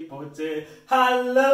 போச்சு hello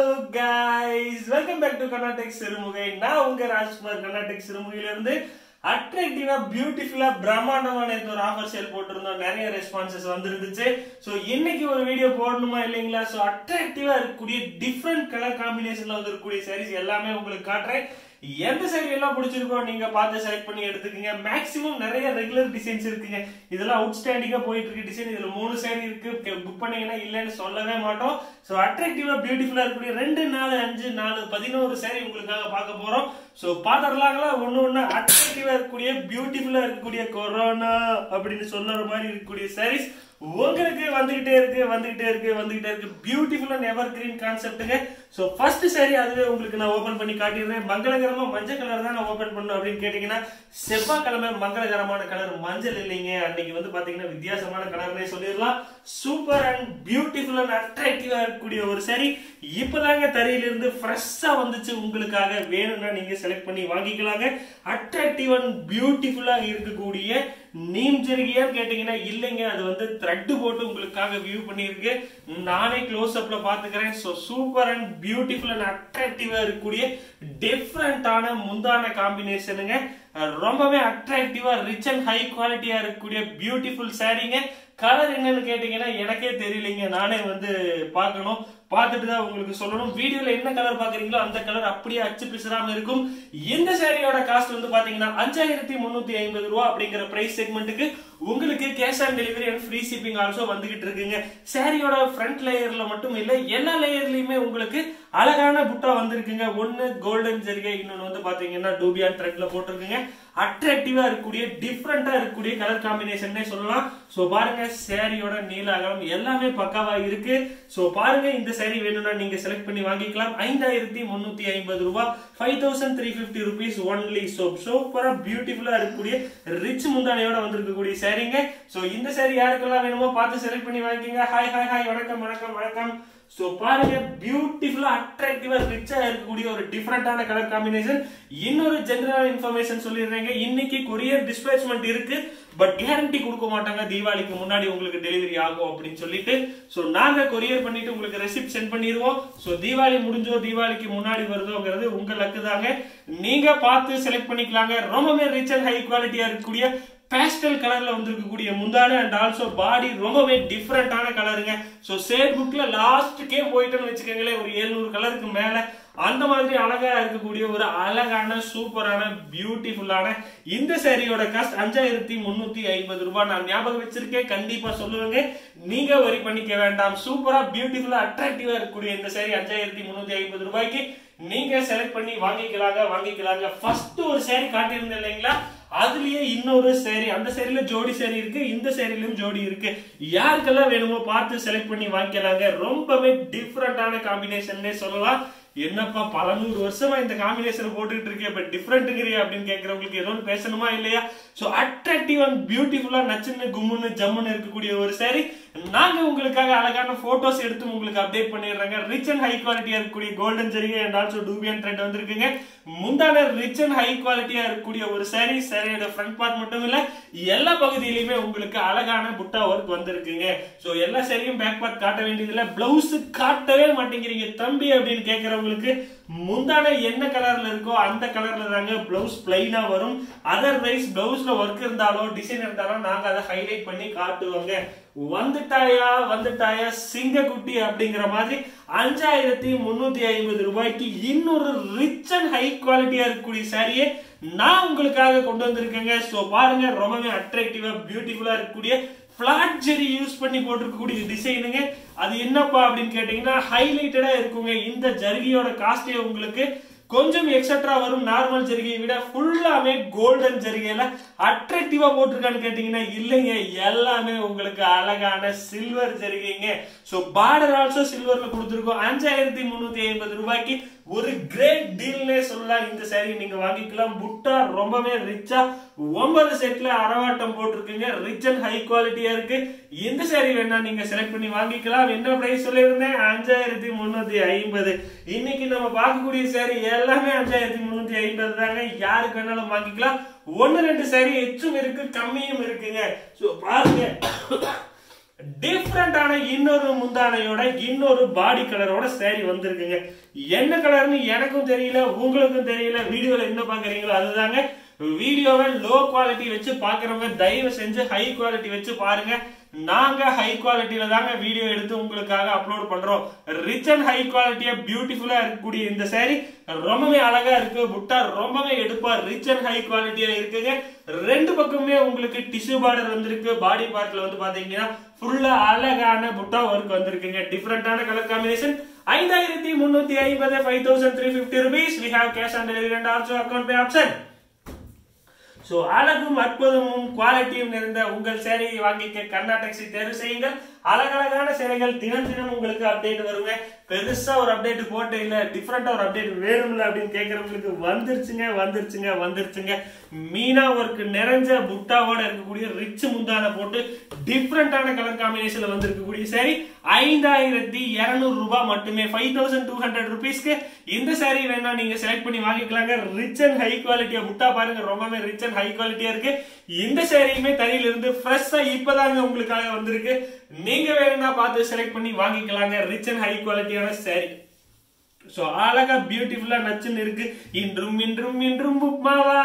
guys welcome back to Karnatak Sirumugai நான் உங்க ராஜ்குமார் கர்நாடக் சிறுமுகையில இருந்து அட்ராக்டிவா பியூட்டிஃபுல்லா பிரம்மாண்டமான நேத்து ஒரு ஆஃபர் சேல் போட்டிருந்தோம் நிறைய ரெஸ்பான்சஸ் வந்துருந்துச்சு சோ இன்னைக்கு ஒரு வீடியோ போடணுமா இல்லைங்களா சோ அட்ராக்டிவா இருக்கக்கூடிய டிஃப்ரெண்ட் கலர் காம்பினேஷன்ல வந்திருக்கக்கூடிய சாரீஸ் எல்லாமே உங்களுக்கு காட்டுறேன் எந்த சாரி எல்லாம் பிடிச்சிருக்கோ நீங்க பார்த்து செலக்ட் பண்ணி எடுத்துக்கங்க மேக்ஸிமம் நிறைய ரெகுலர் டிசைன்ஸ் இருக்குங்க இதெல்லாம் அவுட்ஸ்டாண்டிங்கா போயிட்டு இருக்கு டிசைன் இதுல மூணு சாரி இருக்கு புக் பண்ணீங்கன்னா இல்லைன்னு சொல்லவே மாட்டோம் சோ அட்ராக்டிவா பியூட்டிஃபுல்லா இருக்கக்கூடிய ரெண்டு நாலு அஞ்சு நாலு பதினோரு சாரி உங்களுக்காக பார்க்க போறோம் சோ பாத்திரலாங்களா ஒண்ணு ஒண்ணு அட்ராக்டிவா இருக்கக்கூடிய பியூட்டிஃபுல்லா இருக்கக்கூடிய கொரோனா அப்படின்னு சொல்ற மாதிரி இருக்கக்கூடிய சாரீஸ் உங்களுக்கு வந்துகிட்டே இருக்கு வந்துகிட்டே இருக்கு வந்துகிட்டே இருக்கு பியூட்டிஃபுல் அண்ட் எவர் கிரீன் கான்செப்ட்டுங்க சோ ஃபர்ஸ்ட் சாரி அதுவே உங்களுக்கு நான் ஓபன் பண்ணி காட்டிடுறேன் மங்களகரமா மஞ்சள் கலர் தான் நான் ஓபன் பண்ணணும் அப்படின்னு கேட்டீங்கன்னா செவ்வாய்க்கிழமை மங்களகரமான கலர் மஞ்சள் இல்லைங்க அன்னைக்கு வந்து பாத்தீங்கன்னா வித்தியாசமான கலர்னே சொல்லிடலாம் சூப்பர் அண்ட் பியூட்டிஃபுல் அண்ட் அட்ராக்டிவா இருக்கக்கூடிய ஒரு சாரி இப்பதாங்க தரையில இருந்து ஃப்ரெஷ்ஷா வந்துச்சு உங்களுக்காக வேணும்னா நீங்க செலக்ட் பண்ணி வாங்கிக்கலாங்க அட்ராக்டிவ் அண்ட் பியூட்டிஃபுல்லா இருக்கக்கூடிய நீம் ஜெருகியான்னு கேட்டீங்கன்னா இல்லைங்க அது வந்து த்ரெட் போட்டு உங்களுக்காக வியூ பண்ணியிருக்கு நானே க்ளோஸ் அப்ல பாத்துக்கிறேன் so super and beautiful and அட்ராக்டிவா இருக்கக்கூடிய டிஃப்ரெண்டான முந்தான காம்பினேஷனுங்க ரொம்பவே அட்ராக்டிவா ரிச் அண்ட் ஹை குவாலிட்டியா இருக்கக்கூடிய பியூட்டிஃபுல் சாரீங்க கலர் என்னன்னு கேட்டீங்கன்னா எனக்கே தெரியலைங்க நானே வந்து பார்க்கணும் பார்த்துட்டு தான் உங்களுக்கு சொல்லணும் வீடியோல என்ன கலர் பாக்குறீங்களோ அந்த கலர் அப்படியே அச்சு பிசுறாம இருக்கும் இந்த சாரியோட காஸ்ட் வந்து பாத்தீங்கன்னா அஞ்சாயிரத்தி முன்னூத்தி ஐம்பது ரூபா அப்படிங்கிற பிரைஸ் செக்மெண்ட்டுக்கு உங்களுக்கு cash on delivery and free shipping also வந்துகிட்டு இருக்குங்க சாரியோட ஃப்ரண்ட் லேயர்ல மட்டும் இல்ல எல்லா லேயர்லயுமே உங்களுக்கு அழகான புட்டா வந்திருக்குங்க ஒன்னு கோல்டன் ஜெரிகை இன்னொன்னு வந்து பாத்தீங்கன்னா டூபியான் த்ரெட்ல போட்டிருக்குங்க அட்ராக்டிவா இருக்கக்கூடிய டிஃப்ரெண்டா இருக்கக்கூடிய கலர் காம்பினேஷன் சொல்லலாம் சோ பாருங்க சாரியோட நீல அகலம் எல்லாமே பக்காவா இருக்கு சோ பாருங்க இந்த சாரி வேணும்னா நீங்க செலக்ட் பண்ணி வாங்கிக்கலாம் ஐந்தாயிரத்தி முன்னூத்தி ஐம்பது ரூபாய் five thousand three fifty rupees only so சூப்பரா பியூட்டிஃபுல்லா இருக்கக்கூடிய ரிச் முந்தானையோட வந்திருக்கக்கூடிய சாரிங்க சோ இந்த சாரி யாருக்கெல்லாம் வேணுமோ பார்த்து செலக்ட் பண்ணி வாங்கிக்கங்க ஹாய் ஹாய் ஹாய் வணக்கம் வணக்கம் வணக்கம் சோ பாருங்க பியூட்டிஃபுல்லா அட்ராக்டிவா ரிச்சா இருக்கக்கூடிய ஒரு டிஃபரெண்டான கலர் காம்பினேஷன் இன்னொரு ஜெனரல் இன்ஃபர்மேஷன் சொல்லிடுறேங்க இன்னைக்கு கொரியர் டிஸ்பேச்மெண்ட் இருக்கு பட் கேரண்டி கொடுக்க மாட்டாங்க தீபாவளிக்கு முன்னாடி உங்களுக்கு டெலிவரி ஆகும் அப்படின்னு சொல்லிட்டு சோ நாங்க கொரியர் பண்ணிட்டு உங்களுக்கு ரெசிப்ட் சென்ட் பண்ணிடுவோம் சோ தீபாவளி முடிஞ்சோ தீபாவளிக்கு முன்னாடி வருதோங்கிறது உங்க லக்கு தாங்க நீங்க பார்த்து செலக்ட் பண்ணிக்கலாங்க ரொம்பவே ரிச் அண்ட் ஹை குவாலிட்டியா இருக்கக்கூடிய பேஸ்டல் கலர்ல வந்திருக்கக்கூடிய முந்தான அண்ட் ஆல்சோ பாடி ரொம்பவே டிஃப்ரெண்டான கலருங்க ஸோ சேல் புக்ல லாஸ்ட்டுக்கே போயிட்டோன்னு வச்சுக்கோங்களேன் ஒரு எழுநூறு கலருக்கு மேல அந்த மாதிரி அழகா இருக்கக்கூடிய ஒரு அழகான சூப்பரான பியூட்டிஃபுல்லான இந்த சாரியோட காஸ்ட் அஞ்சாயிரத்தி முன்னூத்தி ஐம்பது ரூபாய் நான் ஞாபகம் வச்சிருக்கேன் கண்டிப்பா சொல்லுவேங்க நீங்க வரி பண்ணிக்க வேண்டாம் சூப்பரா பியூட்டிஃபுல்லா அட்ராக்டிவா இருக்கக்கூடிய இந்த சாரி அஞ்சாயிரத்தி முன்னூத்தி ஐம்பது ரூபாய்க்கு நீங்க செலக்ட் பண்ணி வாங்கிக்கலாங்க வாங்கிக்கலாங்க ஃபர்ஸ்ட் ஒரு சாரி காட்டியிருந்தேன் இல்லைங்களா அதுலயே இன்னொரு சேரி அந்த சேரியில ஜோடி சேரி இருக்கு இந்த சேரிலும் ஜோடி இருக்கு யாருக்கெல்லாம் வேணுமோ பார்த்து செலக்ட் பண்ணி வாங்கிக்கலாங்க ரொம்பவே டிஃப்ரெண்டான காம்பினேஷன்னே சொல்லலாம் என்னப்பா பல நூறு வருஷமா இந்த காம்பினேஷன் போட்டுட்டு இருக்கேன் இப்ப டிஃப்ரெண்ட்டுங்கிறியா அப்படின்னு கேட்கறவங்களுக்கு ஏதோ ஒன்று பேசணுமா இல்லையா சோ அட்ராக்டிவ் அண்ட் பியூட்டிஃபுல்லா நச்சுன்னு கும்முன்னு ஜம்முன்னு இருக்கக்கூடிய ஒரு சாரி நாங்க உங்களுக்காக அழகான போட்டோஸ் எடுத்து உங்களுக்கு அப்டேட் பண்ணிடுறாங்க ரிச் அண்ட் ஹை குவாலிட்டியா இருக்கக்கூடிய கோல்டன் ஜெரிகை அண்ட் ஆல்சோ டூபியன் ட்ரெண்ட் வந்திருக்குங்க முந்தான ரிச் அண்ட் ஹை குவாலிட்டியா இருக்கக்கூடிய ஒரு சாரி சாரியோட ஃப்ரண்ட் பார்ட் மட்டும் இல்ல எல்லா பகுதியிலுமே உங்களுக்கு அழகான புட்டா ஒர்க் வந்திருக்குங்க சோ எல்லா சாரியும் பேக் பார்ட் காட்ட வேண்டியதில்ல பிளவுஸ் காட்டவே மாட்டேங்கிறீங்க தம்பி அப்படின்னு கேட்கறவங்களுக்கு முந்தான என்ன கலர்ல இருக்கோ அந்த கலர்ல தாங்க பிளவுஸ் பிளைனா வரும் அதர்வைஸ் பிளவுஸ்ல ஒர்க் இருந்தாலோ டிசைன் இருந்தாலோ நாங்க அதை ஹைலைட் பண்ணி காட்டுவோங்க வந்துட்டாயா வந்துட்டாயா சிங்கக்குட்டி அப்படிங்கிற மாதிரி அஞ்சாயிரத்தி முன்னூத்தி ஐம்பது ரூபாய்க்கு இன்னொரு ரிச் அண்ட் ஹை குவாலிட்டியா இருக்கக்கூடிய சாரியே நான் உங்களுக்காக கொண்டு வந்திருக்கேங்க சோ பாருங்க ரொம்பவே அட்ராக்டிவா பியூட்டிஃபுல்லா இருக்கக்கூடிய பிளாட் ஜெரி யூஸ் பண்ணி போட்டிருக்கக்கூடிய டிசைனுங்க அது என்னப்பா அப்படின்னு கேட்டீங்கன்னா ஹைலைட்டடா இருக்குங்க இந்த ஜருகியோட காஸ்டே உங்களுக்கு கொஞ்சம் எக்ஸட்ரா வரும் நார்மல் ஜரிகையை விட ஃபுல்லாமே கோல்டன் ஜரிகையில அட்ராக்டிவா போட்டிருக்கான்னு கேட்டீங்கன்னா இல்லைங்க எல்லாமே உங்களுக்கு அழகான சில்வர் ஜரிகைங்க சோ பார்டர் ஆல்சோ சில்வர்ல கொடுத்துருக்கோம் அஞ்சாயிரத்தி முன்னூத்தி ஐம்பது ரூபாய்க்கு ஒரு கிரேட் டீல்னே சொல்லலாம் இந்த சாரி நீங்க வாங்கிக்கலாம் புட்டா ரொம்பவே ரிச்சா ஒன்பது செட்ல அரவாட்டம் போட்டிருக்குங்க ரிச் அண்ட் ஹை குவாலிட்டியா இருக்கு இந்த சாரி வேணா நீங்க செலக்ட் பண்ணி வாங்கிக்கலாம் என்ன பிரைஸ் சொல்லியிருந்தேன் அஞ்சாயிரத்தி முன்னூத்தி ஐம்பது இன்னைக்கு நம்ம பார்க்கக்கூடிய சாரி எல்லாமே அஞ்சாயிரத்தி முன்னூத்தி ஐம்பது தாங்க யாருக்கு வேணாலும் வாங்கிக்கலாம் ஒன்னு ரெண்டு சாரி எச்சும் இருக்கு கம்மியும் இருக்குங்க சோ பாருங்க டிஃப்ரெண்டான இன்னொரு முந்தானையோட இன்னொரு பாடி கலரோட saree வந்திருக்குங்க என்ன கலர்னு எனக்கும் தெரியல உங்களுக்கும் தெரியல வீடியோல என்ன பாக்குறீங்களோ அதுதாங்க வீடியோவை லோ குவாலிட்டி வச்சு பாக்குறவங்க தயவு செஞ்சு ஹை குவாலிட்டி வச்சு பாருங்க நாங்க ஹை குவாலிட்டியில தாங்க வீடியோ எடுத்து உங்களுக்காக அப்லோட் பண்றோம் ரிச் அண்ட் ஹை குவாலிட்டியா பியூட்டிஃபுல்லா இருக்கக்கூடிய இந்த saree ரொம்பவே அழகா இருக்கு புட்டா ரொம்பவே எடுப்பா ரிச் அண்ட் ஹை குவாலிட்டியா இருக்குங்க ரெண்டு பக்கமே உங்களுக்கு டிஷ்யூ பார்டர் வந்திருக்கு பாடி பார்ட்ல வந்து பாத்தீங்கன்னா ஃபுல்லா அழகான புட்டா ஒர்க் வந்திருக்குங்க டிஃப்ரெண்டான கலர் காம்பினேஷன் ஐந்தாயிரத்தி முன்னூத்தி ஐம்பது five thousand three fifty rupees we have cash on delivery and also account pay option so அழகும் அற்புதமும் குவாலிட்டியும் நிறைந்த உங்கள் சேலையை வாங்கிக்க கர்நாடகை தேர்வு செய்யுங்கள் அழகழகான சேலைகள் தினம் தினம் உங்களுக்கு அப்டேட் வருங்க பெருசா ஒரு அப்டேட் போட்டு இல்ல டிஃப்ரெண்டா ஒரு அப்டேட் வேணும்ல அப்படின்னு கேக்குறவங்களுக்கு வந்துருச்சுங்க வந்துருச்சுங்க வந்துருச்சுங்க மீனா ஒர்க் நிறைஞ்ச புட்டாவோட இருக்கக்கூடிய ரிச் முந்தான போட்டு டிஃப்ரெண்டான கலர் காம்பினேஷன்ல வந்திருக்கக்கூடிய சாரி ஐந்தாயிரத்தி இருநூறு ரூபாய் மட்டுமே ஃபைவ் தௌசண்ட் டூ ஹண்ட்ரட் ருபீஸ்க்கு இந்த சாரி வேணா நீங்க செலக்ட் பண்ணி வாங்கிக்கலாங்க ரிச் அண்ட் ஹை குவாலிட்டியா புட்டா பாருங்க ரொம்பவே ரிச் அண்ட் ஹை குவாலிட்டியா இருக்கு இந்த சாரியுமே தறியில இருந்து ஃப்ரெஷ்ஷா இப்பதாங்க உங்களுக்காக வந்திருக்கு நீங்க வேணும்னா பார்த்து செலக்ட் பண்ணி வாங்கிக்கலாங்க ரிச் அண்ட் ஹை குவாலிட்டியான சாரி சோ அழகா பியூட்டிஃபுல்லா நச்சுன்னு இருக்கு இன்றும் இன்றும் இன்றும் உப்மாவா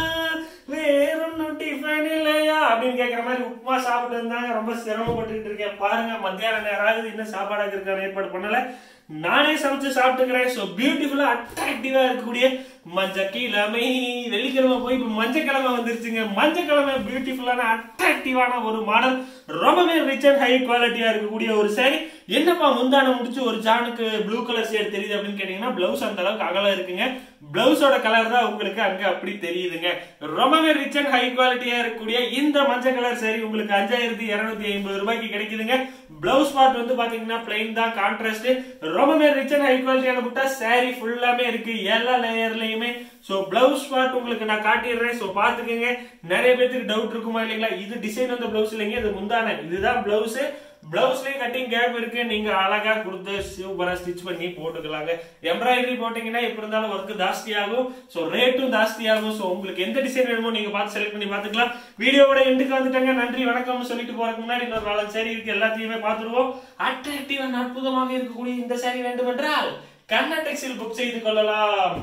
வேறொன்னும் டிஃபன் இல்லையா அப்படின்னு கேக்குற மாதிரி உப்புமா சாப்பிட்டு இருந்தாங்க ரொம்ப சிரமப்பட்டுக்கிட்டு இருக்கேன் பாருங்க மத்தியான நேரம் ஆகுது இன்னும் சாப்பாடாக இருக்கான ஏற்பாடு பண்ணல நானே சமைச்சு சாப்பிட்டுக்கிறேன் ஸோ பியூட்டிஃபுல்லா அட்ராக்டிவா இருக்கக்கூடிய மஞ்சள் கிழமை வெள்ளிக்கிழமை போய் இப்போ மஞ்சள் கிழமை வந்துருச்சுங்க மஞ்சள் கிழமை பியூட்டிஃபுல்லான அட்ராக்டிவான ஒரு மாடல் ரொம்பவே ரிச் அண்ட் ஹை குவாலிட்டியா இருக்கக்கூடிய ஒரு saree என்னப்பா முந்தான முடிச்சு ஒரு ஜானுக்கு ப்ளூ கலர் ஷேட் தெரியுது அப்படின்னு கேட்டீங்கன்னா பிளவுஸ் அந்த அளவுக்கு அகலம் இருக்குங்க பிளவுஸோட கலர் தான் உங்களுக்கு அங்க அப்படி தெரியுதுங்க ரொம்பவே ரிச் அண்ட் ஹை குவாலிட்டியா இருக்கக்கூடிய இந்த மஞ்சள் கலர் saree உங்களுக்கு அஞ்சாயிரத்தி இருநூத்தி ஐம்பது ரூபாய்க்கு கிடைக்குதுங்க பிளவுஸ் பார்ட் வந்து பாத்தீங்கன்னா பிளைன் தான் கான்ட்ராஸ்ட் ரொம்பவே ரிச் அண்ட் ஹை குவாலிட்டியான புட்டா saree ஃபுல்லாமே இருக்கு எல்லா லேயர்லயுமே சோ பிளவுஸ் பார்ட் உங்களுக்கு நான் காட்டிடுறேன் சோ பாத்துக்கங்க நிறைய பேருக்கு டவுட் இருக்குமா இல்லைங்களா இது டிசைன் வந்து பிளவுஸ் இல்லைங்க இது முந்தான இதுதான் பிளவுஸ் பிளவுஸ்லயும் கட்டிங் கேப் இருக்கு நீங்க அழகா கொடுத்து சூப்பரா ஸ்டிச் பண்ணி போட்டுக்கலாங்க எம்ப்ராய்டரி போட்டீங்கன்னா எப்படி இருந்தாலும் ஒர்க் ஜாஸ்தி ஆகும் சோ ரேட்டும் ஜாஸ்தி ஆகும் சோ உங்களுக்கு எந்த டிசைன் வேணுமோ நீங்க பார்த்து செலக்ட் பண்ணி பாத்துக்கலாம் வீடியோவோட எண்டுக்கு வந்துட்டாங்க நன்றி வணக்கம் சொல்லிட்டு போறதுக்கு முன்னாடி இன்னொரு நாலு சேரி இருக்கு எல்லாத்தையுமே பாத்துருவோம் அட்ராக்டிவ் அண்ட் அற்புதமாக இருக்கக்கூடிய இந்த சேரி வேண்டுமென்றால் கண்ணா டெக்ஸ்டைல் புக் செய்து கொள்ளலாம்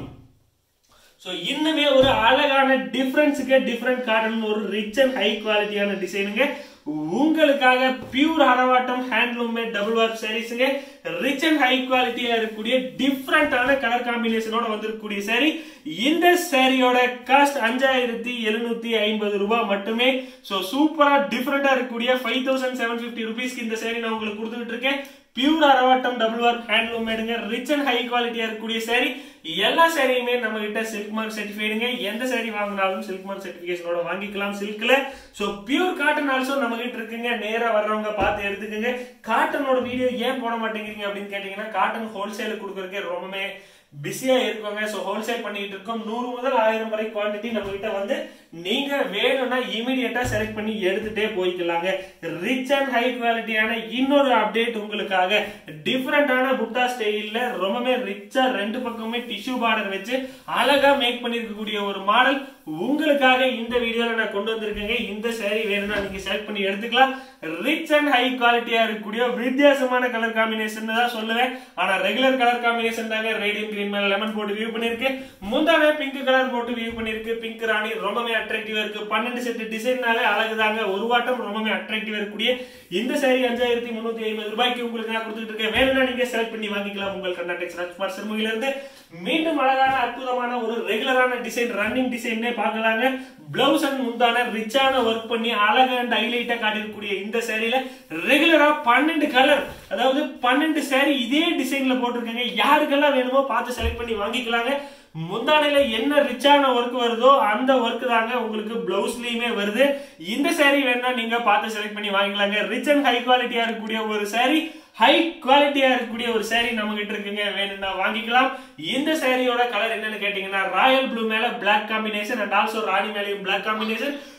சோ இன்னுமே ஒரு அழகான டிஃபரன்ஸுக்கு டிஃபரண்ட் காட்டன் ஒரு ரிச் அண்ட் ஹை குவாலிட்டியான டிசைனுங்க உங்களுக்காக பியூர் அரவாட்டம் ஹேண்ட்லூம் மேட் டபுள் வார்ப் சாரீஸ்ங்க ரிச் அண்ட் ஹை குவாலிட்டியா இருக்கக்கூடிய டிஃப்ரெண்டான கலர் காம்பினேஷனோட வந்திருக்கக்கூடிய சாரி இந்த சாரியோட காஸ்ட் அஞ்சாயிரத்தி எழுநூத்தி ஐம்பது ரூபாய் மட்டுமே சோ சூப்பரா டிஃப்ரெண்டா இருக்கக்கூடிய ஃபைவ் தௌசண்ட் செவன் பிப்டி ருபீஸ்க்கு இந்த சாரி நான் உங்களுக்கு கொடுத்துட்டு இருக்கேன் பியூர் அரவாட்டம் டபுள் ஒர்க் ஹேண்ட்லூம் மேடுங்க ரிச் அண்ட் ஹை குவாலிட்டியா இருக்கக்கூடிய சாரி எல்லா சாரியுமே நம்ம கிட்ட சில்க் மார்க் சர்டிஃபைடுங்க எந்த சாரி வாங்கினாலும் சில்க் மார்க் சர்டிபிகேஷனோட வாங்கிக்கலாம் சில்க்ல சோ பியூர் காட்டன் ஆல்சோ நம்ம கிட்ட இருக்குங்க நேரா வர்றவங்க பார்த்து எடுத்துக்கங்க காட்டனோட வீடியோ ஏன் போட மாட்டேங்கிறீங்க அப்படின்னு கேட்டீங்கன்னா காட்டன் ஹோல்சேல் கொடுக்கறதுக்கு ரொம்பவே பிஸியா இருக்கோங்க சோ ஹோல்சேல் பண்ணிட்டு இருக்கோம் நூறு முதல் ஆயிரம் வரை குவாண்டிட்டி நம்ம கிட்ட வந்து நீங்க வேணும்னா இமீடியட்டா செலக்ட் பண்ணி எடுத்துட்டே போய்க்கலாங்க ரிச் அண்ட் ஹை குவாலிட்டியான இன்னொரு அப்டேட் உங்களுக்காக டிஃப்ரெண்டான புட்டா ஸ்டைல்ல ரொம்பவே ரிச்சா ரெண்டு பக்கமே டிஷ்யூ பார்டர் வச்சு அழகா மேக் பண்ணிருக்கக்கூடிய ஒரு மாடல் உங்களுக்காக இந்த வீடியோல நான் கொண்டு வந்திருக்கேங்க இந்த saree வேணும்னா நீங்க செலக்ட் பண்ணி எடுத்துக்கலாம் ரிச் அண்ட் ஹை குவாலிட்டியா இருக்கக்கூடிய வித்தியாசமான கலர் காம்பினேஷன் தான் சொல்லுவேன் ஆனா ரெகுலர் கலர் காம்பினேஷன் தாங்க ரேடியம் கிரீன் மேல லெமன் போட்டு வியூ பண்ணிருக்கு முந்தான பிங்க் கலர் போட்டு வியூ பண்ணிருக்கு பிங்க் ராணி ரொம்பவே அட்ராக்டிவா இருக்கு பன்னெண்டு செட் டிசைன்னாலே அழகுதாங்க ஒரு வாட்டம் ரொம்பவே அட்ராக்டிவா இருக்கக்கூடிய இந்த saree அஞ்சாயிரத்தி முன்னூத்தி ஐம்பது ரூபாய்க்கு உங்களுக்கு நான் கொடுத்துட்டு இருக்கேன் வேணும்னா நீங்க செலக்ட் பண்ணி வாங்கிக்கலாம் உங்கள் கர்நாடக் ராஜ்குமார் சிறுமுகையில இருந்து மீண்டும் அழகான அற்புதமான ஒரு ரெகுலரான டிசைன் ரன்னிங் டிசைன்னே பார்க்கலாங்க பிளவுஸ் அண்ட் முந்தான ரிச்சான ஒர்க் பண்ணி அழகா அண்ட் ஹைலைட்டா காட்டியிருக்கக்கூடிய இந்த சேரீல ரெகுலரா பன்னெண்டு கலர் அதாவது பன்னெண்டு saree இதே டிசைன்ல போட்டிருக்காங்க யாருக்கெல்லாம் வேணுமோ பார்த்து செலக்ட் பண்ணி வாங்கிக்கலாங்க முந்தானையில என்ன ரிச்சான ஒர்க் வருதோ அந்த ஒர்க் தாங்க உங்களுக்கு பிளவுஸ்லயுமே வருது இந்த saree வேணா நீங்க பார்த்து செலக்ட் பண்ணி வாங்கிக்கலாங்க ரிச் அண்ட் ஹை குவாலிட்டியா இருக்கக்கூடிய ஒரு saree ஹை குவாலிட்டியா இருக்கக்கூடிய ஒரு saree நம்ம கிட்ட இருக்குங்க வேணும்னா வாங்கிக்கலாம் இந்த சாரியோட கலர் என்னன்னு கேட்டீங்கன்னா ராயல் ப்ளூ மேல பிளாக் காம்பினேஷன் அண்ட் ஆல்சோ ராணி மேலையும் பிளாக் காம்பினேஷன்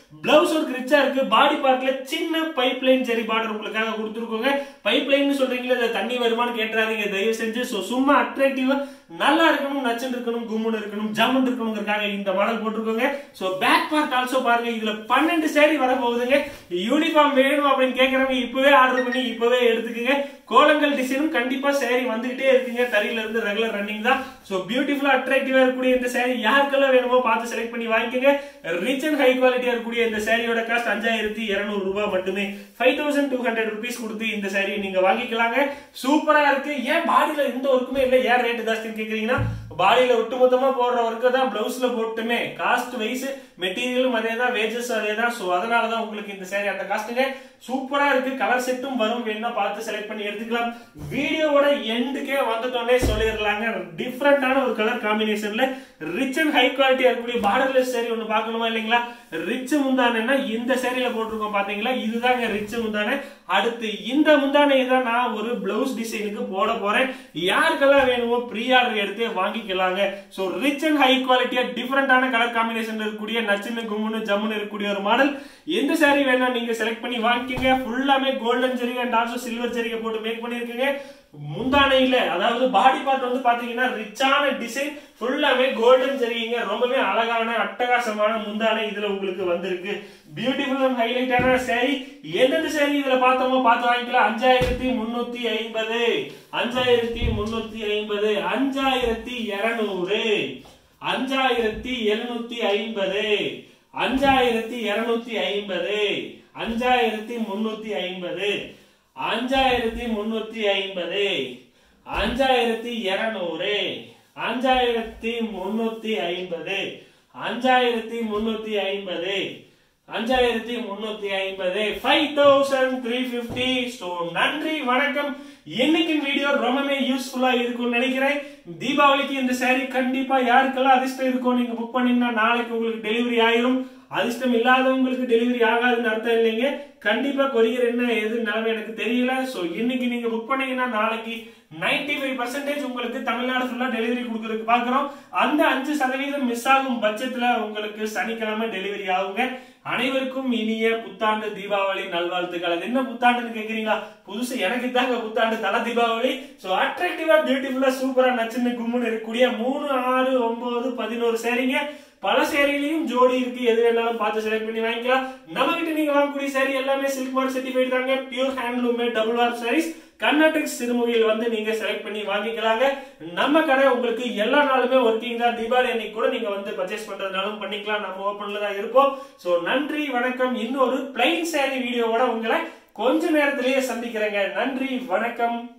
பிளவுஸ் ஒர்க் ரிச்சா இருக்கு பாடி பார்ட்ல சின்ன பைப் லைன் ஜெரி பார்டர் உங்களுக்காக கொடுத்துருக்கோங்க பைப் லைன் சொல்றீங்களா அது தண்ணி வருமானு கேட்டுறாதீங்க தயவு செஞ்சு ஸோ சும்மா அட்ராக்டிவா நல்லா இருக்கணும் நச்சுன்னு இருக்கணும் கும்முன்னு இருக்கணும் ஜம்முன்னு இருக்கணுங்கிறதுக்காக இந்த மாடல் போட்டிருக்கோங்க ஸோ பேக் பார்ட் ஆல்சோ பாருங்க இதுல பன்னெண்டு சேரீ வர போகுதுங்க யூனிஃபார்ம் வேணும் அப்படின்னு கேட்கறவங்க இப்பவே ஆர்டர் பண்ணி இப்பவே எடுத்துக்கோங்க கோலங்கள் டிசைனும் கண்டிப்பா சேரீ வந்துகிட்டே இருக்குங்க தறியில இருந்து ரெகுலர் ரன்னிங் தான் ஸோ பியூட்டிஃபுல்லா அட்ராக்டிவா இருக்கக்கூடிய இந்த சேரீ யாருக்கெல்லாம் வேணுமோ பார்த்து செலக்ட் பண்ணி வாங்கிக்கோங்க ரிச் அண்ட் ஹை குவாலிட்டியா இருக்கக்கூடிய இந்த சேரீயோட காஸ்ட் அஞ்சாயிரத்தி இருநூறு ரூபாய் மட்டுமே five thousand two hundred rupees கொடுத்து இந்த சேரீ நீங்க வாங்கிக்கலாங்க சூப்பரா இருக்கு ஏன் பாடியில எந்த ஒர்க்குமே இல்லை ஏன் ரேட் ஜாஸ்தின்னு கேக்குறீங்கன்னா பாடியில ஒட்டுமொத்தமா போடுற ஒர்க்கு தான் பிளவுஸ்ல போட்டுமே காஸ்ட் வைஸ் மெட்டீரியலும் அதே தான் வேஜஸ் அதே தான் ஸோ அதனால தான் உங்களுக்கு இந்த சேரீ அந்த காஸ்ட்டுங்க சூப்பரா இருக்கு கலர் செட்டும் வரும் வேணா பார்த்து செலக்ட் பண்ணி எடுத்துக்கலாம் வீடியோவோட எண்டுக்கே வந்துட்டோன்னே சொல்லிடலாங்க டிஃப்ரெண்டான ஒரு கலர் காம்பினேஷன்ல ரிச் அண்ட் ஹை குவாலிட்டியா இருக்கக்கூடிய பார்டர்லெஸ் சேரீ ஒன்று பார்க்கணுமா இல்லைங்களா ரிச் முந்தானன்னா இந்த சேரீல போட்டிருக்கோம் பாத்தீங்களா இதுதாங்க ரிச் முந்தானே அடுத்து இந்த முந்தானை தான் நான் ஒரு பிளவுஸ் டிசைனுக்கு போட போறேன் யாருக்கெல்லாம் வேணுமோ ப்ரீ ஆர்டர் எடுத்து வாங்கிக்கலாங்க சோ ரிச் அண்ட் ஹை குவாலிட்டியா டிஃபரெண்டான கலர் காம்பினேஷன் இருக்கக்கூடிய நச்சுன்னு கும்முன்னு ஜம்முன்னு இருக்கக்கூடிய ஒரு மாடல் எந்த சாரி வேணா நீங்க செலக்ட் பண்ணி வாங்கிக்கங்க ஃபுல்லாமே கோல்டன் ஜெரிகை அண்ட் ஆல்சோ சில்வர் ஜெரிகை போட்டு மேக் பண்ணிருக்கீங்க முந்தானையில அதாவது பாடி பார்ட் வந்து பாத்தீங்கன்னா ரிச்சான டிசைன் ஃபுல்லாவே கோல்டன் ஜெரிகைங்க ரொம்பவே அழகான அட்டகாசமான முந்தானை இதுல உங்களுக்கு வந்திருக்கு பியூட்டிஃபுல் அண்ட் ஹைலைட்டான சேரீ எந்தெந்த சேரீ இதுல பார்த்தோமோ பார்த்து வாங்கிக்கலாம் அஞ்சாயிரத்தி முன்னூத்தி ஐம்பது அஞ்சாயிரத்தி முன்னூத்தி ஐம்பது அஞ்சாயிரத்தி இருநூறு அஞ்சாயிரத்தி எழுநூத்தி ஐம்பது அஞ்சாயிரத்தி இருநூத்தி ஐம்பது அஞ்சாயிரத்தி முன்னூத்தி ஐம்பது அஞ்சாயிரத்தி முன்னூத்தி ஐம்பது அஞ்சாயிரத்தி இருநூறு அஞ்சாயிரத்தி முன்னூத்தி ஐம்பது அஞ்சாயிரத்தி முன்னூத்தி ஐம்பது அஞ்சாயிரத்தி முன்னூத்தி ஐம்பது five thousand three fifty so நன்றி வணக்கம் இன்னைக்கு வீடியோ ரொம்பவே யூஸ்ஃபுல்லா இருக்கும்னு நினைக்கிறேன் தீபாவளிக்கு இந்த சாரி கண்டிப்பா யாருக்கெல்லாம் அதிர்ஷ்டம் இருக்கும் நீங்க புக் பண்ணீங்கன்னா நாளைக்கு உங்களுக்கு டெலிவரி ஆயிரும் அதிர்ஷ்டம் இல்லாதவங்களுக்கு டெலிவரி ஆகாதுன்னு அர்த்தம் இல்லைங்க கண்டிப்பா கொரியர் என்ன எது நிலைமை எனக்கு தெரியல சோ இன்னைக்கு நீங்க புக் பண்ணீங்கன்னா நாளைக்கு நைன்டி ஃபைவ் பர்சன்டேஜ் உங்களுக்கு தமிழ்நாடு ஃபுல்லா டெலிவரி கொடுக்கறதுக்கு பாக்குறோம் அந்த அஞ்சு சதவீதம் மிஸ் ஆகும் பட்சத்துல உங்களுக்கு சனிக்கிழமை டெலிவரி ஆகுங்க அனைவருக்கும் இனிய புத்தாண்டு தீபாவளி நல்வாழ்த்துக்கள் அது என்ன புத்தாண்டுன்னு கேக்குறீங்களா புதுசு எனக்கு தாங்க புத்தாண்டு தல தீபாவளி சோ அட்ராக்டிவா பியூட்டிஃபுல்லா சூப்பரா நச்சுன்னு கும்முன்னு இருக்கக்கூடிய மூணு ஆறு ஒன்பது பதினோரு சேரீங்க பல சேரீலையும் ஜோடி இருக்கு எது வேணாலும் பார்த்து செலக்ட் பண்ணி வாங்கிக்கலாம் நம்ம கிட்ட நீங்க வாங்கக்கூடிய சேரீ எல்லாமே சில்க் மார்க் சர்டிஃபைட் தாங்க pure handloom double R saris Karnatak சிறுமுகையில் வந்து நீங்க செலக்ட் பண்ணி வாங்கிக்கலாங்க நம்ம கடை உங்களுக்கு எல்லா நாளுமே ஒர்க்கிங் தான் தீபாவளி அன்னைக்கு கூட நீங்க வந்து பர்ச்சேஸ் பண்றதுனாலும் பண்ணிக்கலாம் நம்ம ஓப்பன்ல தான் இருப்போம் சோ நன்றி வணக்கம் இன்னொரு பிளைன் சாரி வீடியோவோட உங்களை கொஞ்ச நேரத்திலேயே சந்திக்கிறேங்க நன்றி வணக்கம்